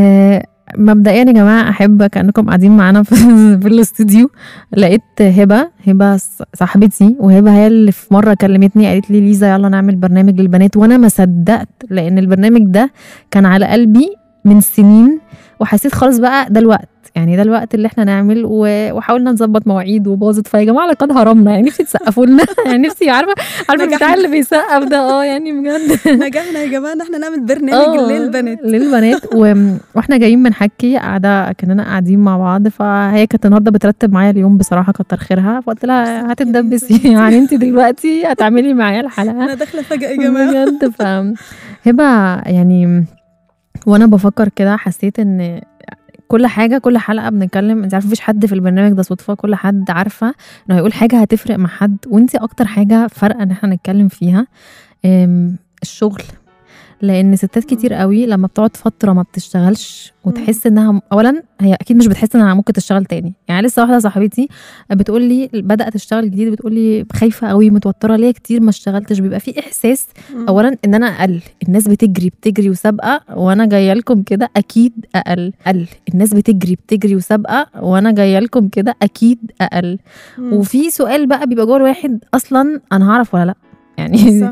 آه مبدئيا يا جماعه احب كانكم قاعدين معانا في, في الاستوديو لقيت هبه هبه ص- صاحبتي وهبه هي اللي في مره كلمتني قالت لي ليزا يلا نعمل برنامج للبنات وانا ما صدقت لان البرنامج ده كان على قلبي من سنين وحسيت خلاص بقى ده الوقت يعني ده الوقت اللي احنا نعمل و- وحاولنا نظبط مواعيد وباظت فيا جماعه لقد هرمنا يعني نفسي تسقفوا لنا يعني نفسي عارفه عارفه نجحنا. البتاع اللي بيسقف ده اه يعني بجد نجحنا يا جماعه ان احنا نعمل برنامج آه، للبنات للبنات و... واحنا جايين بنحكي قاعده كاننا قاعدين مع بعض فهي كانت النهارده بترتب معايا اليوم بصراحه كتر خيرها فقلت لها هتتدبسي يعني انت دلوقتي هتعملي معايا الحلقه انا داخله فجاه يا جماعه بجد ف هبه يعني وانا بفكر كده حسيت ان كل حاجه كل حلقه بنتكلم انت عارفه مفيش حد في البرنامج ده صدفه كل حد عارفه انه هيقول حاجه هتفرق مع حد وانت اكتر حاجه فارقه ان احنا نتكلم فيها أم، الشغل لان ستات كتير قوي لما بتقعد فتره ما بتشتغلش وتحس انها اولا هي اكيد مش بتحس انها ممكن تشتغل تاني يعني لسه واحده صاحبتي بتقول لي بدات تشتغل جديد بتقول لي خايفه قوي متوتره ليا كتير ما اشتغلتش بيبقى في احساس اولا ان انا اقل الناس بتجري بتجري وسابقه وانا جايه لكم كده اكيد اقل اقل الناس بتجري بتجري وسابقه وانا جايه لكم كده اكيد اقل مم. وفي سؤال بقى بيبقى جوه الواحد اصلا انا هعرف ولا لا يعني صح.